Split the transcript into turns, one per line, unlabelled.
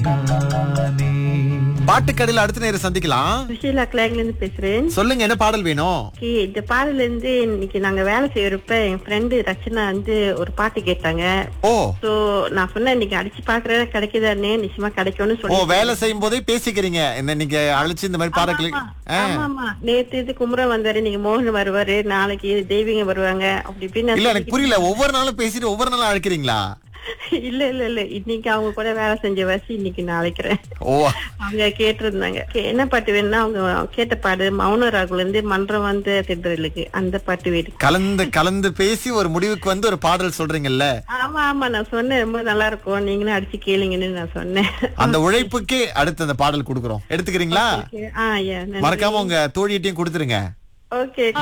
நானே
பாட்டுக்கடையில அடுத்த நேரம் சந்திக்கலாம்
சுஷீலா கிளாக்ல இருந்து பேசுறேன்
சொல்லுங்க என்ன பாடல் வேணும்
ஓகே இந்த பாடல இருந்து இன்னைக்கு நாங்க வேலை செய்யறப்ப என் ஃப்ரெண்டு ரச்சனா வந்து ஒரு பாட்டு கேட்டாங்க
ஓ
சோ நான் சொன்னேன் இன்னைக்கு அடிச்சு பாக்குறேன் கிடைக்குதானே நிச்சயமா கிடைக்கும்னு
ஓ
சொல்லி
வேலை செய்யும் போதே பேசிக்கிறீங்க என்ன நீங்க அழைச்சு இந்த மாதிரி பாடல் கிளி- ஆ.
ஆமா ஆமா நேத்து இது குமரன் வந்தாரு நீங்க மோகன் வருவாரு நாளைக்கு தெய்வீங்க வருவாங்க அப்படி இப்படின்னு நான்
இல்ல எனக்கு புரியல ஒவ்வொரு நாளும் பேசிட்டு ஒவ்வொரு நாளும் அழைக்கிறீங்களா
இல்ல இல்ல இல்ல இன்னைக்கு அவங்க கூட வேலை செஞ்ச வசி இன்னைக்கு நான் அழைக்கிறேன்
ஓ
அவங்க கேட்டிருந்தாங்க கே- என்ன பாட்டு வேணும்னா அவங்க கேட்ட பாடு மௌன ராகுல இருந்து மன்றம் வந்த திண்டலுக்கு அந்த பாட்டு வேணும்
கலந்து கலந்து பேசி ஒரு முடிவுக்கு வந்து ஒரு பாடல் சொல்றீங்கல்ல
ஆமா ஆமா நான் சொன்னேன் ரொம்ப நல்லா இருக்கும் நீங்களும் அடிச்சு கேளுங்கன்னு நான் சொன்னேன்
அந்த உழைப்புக்கே அடுத்து அந்த பாடல் கொடுக்குறோம் எடுத்துக்கிறீங்களா
ஆ yeah, நன்றி.
மறக்காம உங்க தோழியிட்டையும் கொடுத்துருங்க
ஓகே